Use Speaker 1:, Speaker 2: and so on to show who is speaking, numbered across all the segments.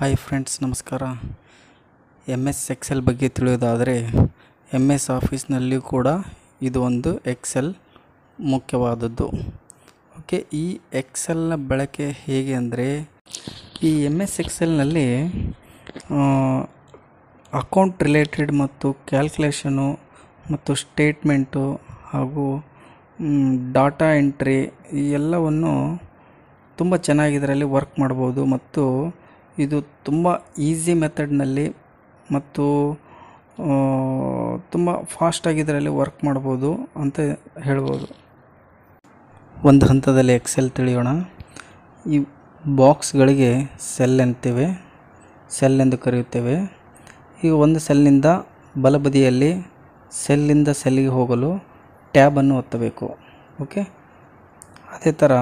Speaker 1: hi friends ನಮಸ್ಕಾರ M S Excel ಬಗ್ಗೆ ತಿಳಿಯೋದಾದರೆ ಎಮ್ ಎಸ್ ಆಫೀಸ್ನಲ್ಲಿಯೂ ಕೂಡ ಇದು ಒಂದು ಎಕ್ಸೆಲ್ ಮುಖ್ಯವಾದದ್ದು ಓಕೆ ಈ ಎಕ್ಸೆಲ್ನ ಬಳಕೆ ಹೇಗೆ ಅಂದರೆ ಈ ಎಮ್ ಎಸ್ ಎಕ್ಸೆಲ್ನಲ್ಲಿ ಅಕೌಂಟ್ ರಿಲೇಟೆಡ್ ಮತ್ತು ಕ್ಯಾಲ್ಕುಲೇಷನು ಮತ್ತು ಸ್ಟೇಟ್ಮೆಂಟು ಹಾಗೂ ಡಾಟಾ ಎಂಟ್ರಿ ಈ ಎಲ್ಲವನ್ನು ತುಂಬ ಚೆನ್ನಾಗಿ ಇದರಲ್ಲಿ ವರ್ಕ್ ಮಾಡ್ಬೋದು ಮತ್ತು ಇದು ತುಂಬ ಈಸಿ ಮೆಥಡ್ನಲ್ಲಿ ಮತ್ತು ತುಂಬ ಫಾಸ್ಟಾಗಿ ಇದರಲ್ಲಿ ವರ್ಕ್ ಮಾಡ್ಬೋದು ಅಂತ ಹೇಳ್ಬೋದು ಒಂದು ಹಂತದಲ್ಲಿ ಎಕ್ಸೆಲ್ ತಿಳಿಯೋಣ ಈ ಬಾಕ್ಸ್ಗಳಿಗೆ ಸೆಲ್ ಅಂತೀವಿ ಸೆಲ್ ಎಂದು ಕರೆಯುತ್ತೇವೆ ಈಗ ಒಂದು ಸೆಲ್ನಿಂದ ಬಲಬದಿಯಲ್ಲಿ ಸೆಲ್ಲಿಂದ ಸೆಲ್ಗೆ ಹೋಗಲು ಟ್ಯಾಬನ್ನು ಒತ್ತಬೇಕು ಓಕೆ ಅದೇ ಥರ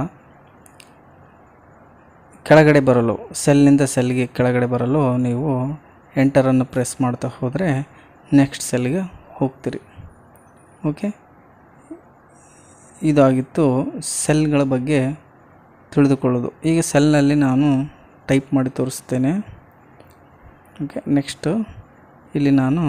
Speaker 1: ಕೆಳಗಡೆ ಬರಲು ಸೆಲ್ನಿಂದ ಸೆಲ್ಗೆ ಕೆಳಗಡೆ ಬರಲು ನೀವು ಎಂಟರನ್ನು ಪ್ರೆಸ್ ಮಾಡ್ತಾ ಹೋದರೆ ನೆಕ್ಸ್ಟ್ ಸೆಲ್ಗೆ ಹೋಗ್ತೀರಿ ಓಕೆ ಇದಾಗಿತ್ತು ಸೆಲ್ಗಳ ಬಗ್ಗೆ ತಿಳಿದುಕೊಳ್ಳೋದು ಈಗ ಸೆಲ್ನಲ್ಲಿ ನಾನು ಟೈಪ್ ಮಾಡಿ ತೋರಿಸ್ತೇನೆ ಓಕೆ ನೆಕ್ಸ್ಟು ಇಲ್ಲಿ ನಾನು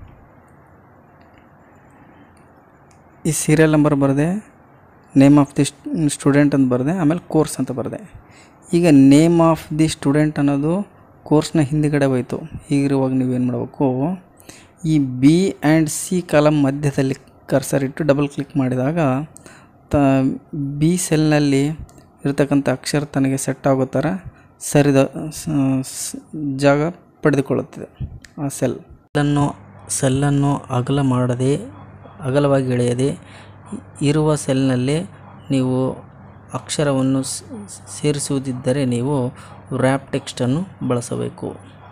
Speaker 1: ಈ ಸೀರಿಯಲ್ ನಂಬರ್ ಬರೆದೆ ನೇಮ್ ಆಫ್ ದಿ ಸ್ಟೂಡೆಂಟ್ ಅಂತ ಬರೆದೆ ಆಮೇಲೆ ಕೋರ್ಸ್ ಅಂತ ಬರೆದೆ ಈಗ ನೇಮ್ ಆಫ್ ದಿ ಸ್ಟೂಡೆಂಟ್ ಅನ್ನೋದು ಕೋರ್ಸ್ನ ಹಿಂದುಗಡೆ ಹೋಯಿತು ಹೀಗಿರುವಾಗ ನೀವೇನು ಮಾಡಬೇಕು ಈ ಬಿ ಆ್ಯಂಡ್ ಸಿ ಕಾಲಮ್ ಮಧ್ಯದಲ್ಲಿ ಕರ್ಸರ್ ಇಟ್ಟು ಡಬಲ್ ಕ್ಲಿಕ್ ಮಾಡಿದಾಗ ತ ಬಿ ಸೆಲ್ನಲ್ಲಿ ಇರತಕ್ಕಂಥ ಅಕ್ಷರ ತನಗೆ ಸೆಟ್ ಆಗೋ ಥರ ಸರಿದ ಜಾಗ ಪಡೆದುಕೊಳ್ಳುತ್ತಿದೆ ಆ ಸೆಲ್ ಸೆಲ್ಲನ್ನು ಸೆಲ್ಲನ್ನು ಅಗಲ ಮಾಡದೆ ಅಗಲವಾಗಿ ಎಳೆಯದೆ ಇರುವ ಸೆಲ್ನಲ್ಲಿ ನೀವು ಅಕ್ಷರವನ್ನು ಸೇರಿಸುವುದಿದ್ದರೆ ನೀವು ರ್ಯಾಪ್ ಟೆಕ್ಸ್ಟನ್ನು ಬಳಸಬೇಕು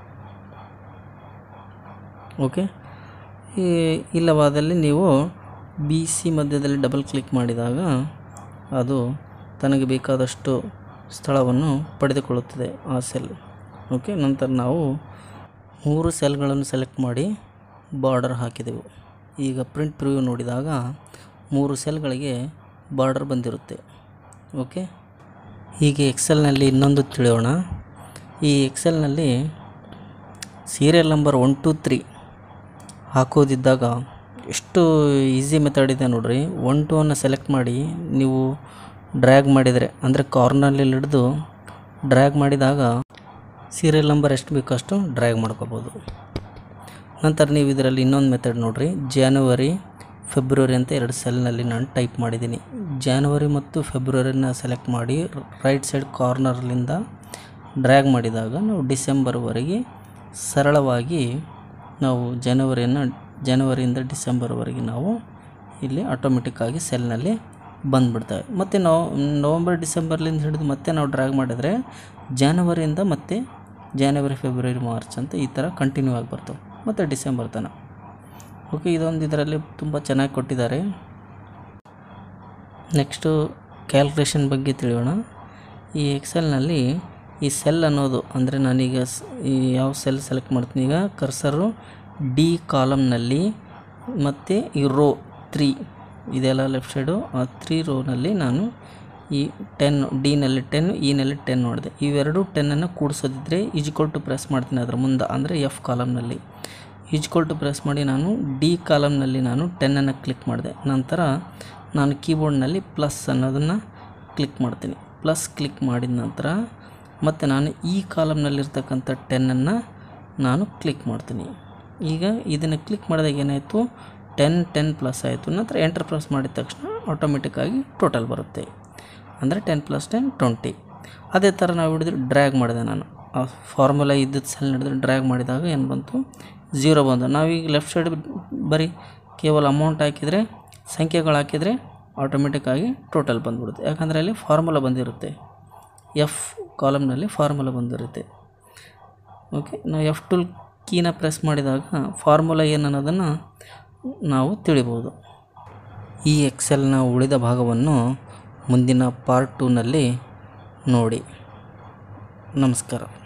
Speaker 1: ಓಕೆ ಇಲ್ಲವಾದಲ್ಲಿ ನೀವು ಬಿ ಸಿ ಮಧ್ಯದಲ್ಲಿ ಡಬಲ್ ಕ್ಲಿಕ್ ಮಾಡಿದಾಗ ಅದು ತನಗೆ ಬೇಕಾದಷ್ಟು ಸ್ಥಳವನ್ನು ಪಡೆದುಕೊಳ್ಳುತ್ತದೆ ಆ ಸೆಲ್ ಓಕೆ ನಂತರ ನಾವು ಮೂರು ಸೆಲ್ಗಳನ್ನು ಸೆಲೆಕ್ಟ್ ಮಾಡಿ ಬಾರ್ಡರ್ ಹಾಕಿದೆವು ಈಗ ಪ್ರಿಂಟ್ ಪ್ರಿವ್ಯೂ ನೋಡಿದಾಗ ಮೂರು ಸೆಲ್ಗಳಿಗೆ ಬಾರ್ಡರ್ ಬಂದಿರುತ್ತೆ ಓಕೆ ಹೀಗೆ ಎಕ್ಸೆಲ್ನಲ್ಲಿ ಇನ್ನೊಂದು ತಿಳಿಯೋಣ ಈ ಎಕ್ಸೆಲ್ನಲ್ಲಿ serial number one two three ಹಾಕೋದಿದ್ದಾಗ ಎಷ್ಟು ಈಸಿ ಮೆಥಡ್ ಇದೆ ನೋಡ್ರಿ ಒನ್ ಟು ಅನ್ನು ಸೆಲೆಕ್ಟ್ ಮಾಡಿ ನೀವು ಡ್ರ್ಯಾಗ್ ಮಾಡಿದರೆ ಅಂದರೆ ಕಾರ್ನಲ್ಲಿ ಹಿಡಿದು ಡ್ರ್ಯಾಗ್ ಮಾಡಿದಾಗ ಸೀರಿಯಲ್ ನಂಬರ್ ಎಷ್ಟು ಬೇಕೋ ಅಷ್ಟು ಡ್ರ್ಯಾಗ್ ಮಾಡ್ಕೋಬೋದು ನಂತರ ನೀವು ಇದರಲ್ಲಿ ಇನ್ನೊಂದು ಮೆಥಡ್ ನೋಡಿರಿ ಜಾನ್ವರಿ ಫೆಬ್ರವರಿ ಅಂತ ಎರಡು ಸೆಲ್ನಲ್ಲಿ ನಾನು ಟೈಪ್ ಮಾಡಿದ್ದೀನಿ ಜಾನ್ವರಿ ಮತ್ತು ಫೆಬ್ರವರಿನ ಸೆಲೆಕ್ಟ್ ಮಾಡಿ ರೈಟ್ ಸೈಡ್ ಕಾರ್ನರ್ಲಿಂದ ಡ್ರ್ಯಾಗ್ ಮಾಡಿದಾಗ ನಾವು ಡಿಸೆಂಬರ್ವರೆಗೆ ಸರಳವಾಗಿ ನಾವು ಜನವರಿಯನ್ನು ಜನವರಿಯಿಂದ ಡಿಸೆಂಬರ್ವರೆಗೆ ನಾವು ಇಲ್ಲಿ ಆಟೋಮೆಟಿಕ್ಕಾಗಿ ಸೆಲ್ನಲ್ಲಿ ಬಂದುಬಿಡ್ತವೆ ಮತ್ತು ನಾವು ನವಂಬರ್ ಡಿಸೆಂಬರ್ಲಿಂದ ಹಿಡಿದು ಮತ್ತೆ ನಾವು ಡ್ರ್ಯಾಗ್ ಮಾಡಿದರೆ ಜಾನ್ವರಿಯಿಂದ ಮತ್ತೆ ಜಾನ್ವರಿ ಫೆಬ್ರವರಿ ಮಾರ್ಚ್ ಅಂತ ಈ ಥರ ಕಂಟಿನ್ಯೂ ಆಗಿ ಬರ್ತವೆ ಮತ್ತು ಡಿಸೆಂಬರ್ ತನಕ ಓಕೆ ಇದೊಂದು ಇದರಲ್ಲಿ ತುಂಬ ಚೆನ್ನಾಗಿ ಕೊಟ್ಟಿದ್ದಾರೆ ನೆಕ್ಸ್ಟು ಕ್ಯಾಲ್ಕುಲೇಷನ್ ಬಗ್ಗೆ ತಿಳಿಯೋಣ ಈ ಎಕ್ಸೆಲ್ನಲ್ಲಿ ಈ ಸೆಲ್ ಅನ್ನೋದು ಅಂದರೆ ನಾನೀಗ ಈ ಯಾವ ಸೆಲ್ ಸೆಲೆಕ್ಟ್ ಮಾಡ್ತೀನಿ ಈಗ ಕರ್ಸರು ಡಿ ಕಾಲಮ್ನಲ್ಲಿ ಮತ್ತು ಈ ರೋ ತ್ರೀ ಇದೆಲ್ಲ ಲೆಫ್ಟ್ ಸೈಡು ಆ ತ್ರೀ ರೋನಲ್ಲಿ ನಾನು ಈ ಟೆನ್ ಡಿನಲ್ಲಿ ಟೆನ್ ಇನಲ್ಲಿ ಟೆನ್ ಮಾಡಿದೆ ಇವೆರಡು ಟೆನ್ನನ್ನು ಕೂಡಿಸೋದಿದ್ದರೆ ಈಜ್ಕೊಲ್ ಟು ಪ್ರೆಸ್ ಮಾಡ್ತೀನಿ ಅದರ ಮುಂದೆ ಅಂದರೆ ಎಫ್ ಕಾಲಮ್ನಲ್ಲಿ ಈಜ್ಕೊಲ್ ಟು ಪ್ರೆಸ್ ಮಾಡಿ ನಾನು ಡಿ ಕಾಲಮ್ನಲ್ಲಿ ನಾನು ಟೆನ್ನನ್ನು ಕ್ಲಿಕ್ ಮಾಡಿದೆ ನಂತರ ನಾನು ಕೀಬೋರ್ಡ್ನಲ್ಲಿ ಪ್ಲಸ್ ಅನ್ನೋದನ್ನು ಕ್ಲಿಕ್ ಮಾಡ್ತೀನಿ ಪ್ಲಸ್ ಕ್ಲಿಕ್ ಮಾಡಿದ ನಂತರ ಮತ್ತು ನಾನು ಈ ಕಾಲಮ್ನಲ್ಲಿರ್ತಕ್ಕಂಥ ಟೆನ್ನನ್ನು ನಾನು ಕ್ಲಿಕ್ ಮಾಡ್ತೀನಿ ಈಗ ಇದನ್ನು ಕ್ಲಿಕ್ ಮಾಡಿದಾಗ ಏನಾಯಿತು ಟೆನ್ ಟೆನ್ ಪ್ಲಸ್ ಆಯಿತು ನಂತರ ಎಂಟರ್ ಪ್ರೆಸ್ ಮಾಡಿದ ತಕ್ಷಣ ಆಟೋಮೆಟಿಕ್ಕಾಗಿ ಟೋಟಲ್ ಬರುತ್ತೆ ಅಂದರೆ ಟೆನ್ ಪ್ಲಸ್ ಟೆನ್ ಟ್ವೆಂಟಿ ಅದೇ ಥರ ನಾವು ಹಿಡಿದ್ರೆ ಡ್ರ್ಯಾಗ್ ಮಾಡಿದೆ ನಾನು ಆ ಫಾರ್ಮುಲಾ ಇದ್ದದ್ದು ಸೆಲ್ ಹಿಡಿದ್ರೆ ಡ್ರ್ಯಾಗ್ ಮಾಡಿದಾಗ ಏನು ಬಂತು ಝೀರೋ ಬಂದು ನಾವೀಗ ಲೆಫ್ಟ್ ಸೈಡ್ ಬರೀ ಕೇವಲ ಅಮೌಂಟ್ ಹಾಕಿದರೆ ಸಂಖ್ಯೆಗಳು ಹಾಕಿದರೆ ಆಟೋಮೆಟಿಕ್ಕಾಗಿ ಟೋಟಲ್ ಬಂದ್ಬಿಡುತ್ತೆ ಯಾಕಂದರೆ ಅಲ್ಲಿ ಫಾರ್ಮುಲಾ ಬಂದಿರುತ್ತೆ ಎಫ್ ಕಾಲಮ್ನಲ್ಲಿ ಫಾರ್ಮುಲಾ ಬಂದಿರುತ್ತೆ ಓಕೆ ನಾವು ಎಫ್ ಟುಲ್ ಕೀನ ಪ್ರೆಸ್ ಮಾಡಿದಾಗ ಫಾರ್ಮುಲಾ ಏನು ಅನ್ನೋದನ್ನು ನಾವು ತಿಳಿಬೋದು ಈ ಎಕ್ಸೆಲ್ನ ಉಳಿದ ಭಾಗವನ್ನು ಮುಂದಿನ ಪಾರ್ಟ್ ಟೂನಲ್ಲಿ ನೋಡಿ ನಮಸ್ಕಾರ